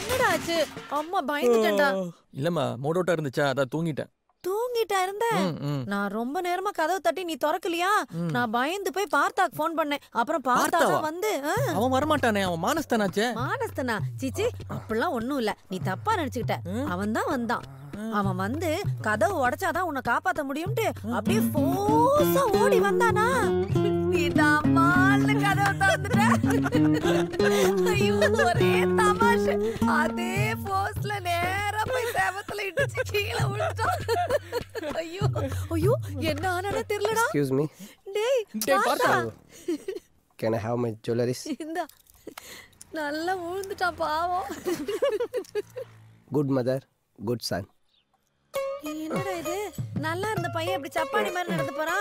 என்னடா ஆச்சு அம்மா பயந்துட்டேன்டா இல்லம்மா மூடோட்டா இருந்துச்சா அதான் தூங்கிட்டேன் தூங்கிட்டா இருந்த ம், ம். நான் ரொம்ப நேரமா கதவு தட்டி நீ திறக்கலையா நான் பயந்து போய் பார்த்தாக்கு ஃபோன் பண்ணேன் அப்புறம் பார்த்தா பார்த்தாவா? தான் வந்து ஆ, அவன் வரமாட்டானே அவன் மானஸ்தானாச்சே மானஸ்தனா சீச்சி அப்படிலாம் ஒண்ணும் இல்ல நீ தப்பா நினைச்சுக்கிட்ட அவன் தான் வந்தான் அவன் வந்து கதவு உடைச்சாதான் உன்னை காப்பாத்த முடியும்ட்டு அப்படியே ஃபோர்ஸா ஓடி வந்தானா நீ தம்மால்னு கதவை திறந்துட்ட ஐயோ ஒரே தமாஷு அதே ஃபோர்ஸ்ல நேரா போய் சேவத்துல இடிச்சு கீழே விழுந்துட்டான் ஐயோ ஐயோ என்ன ஆனானே தெரியலடா Excuse me. டேய் டேய், பார்த்தா Can I have my jewelries? இந்தா நல்லா விழுந்துட்டான் பாவம் Good mother, good son. என்னடா இது நல்லா இருந்த பையன் இப்படி சப்பாடி மாதிரி நடந்து போறான்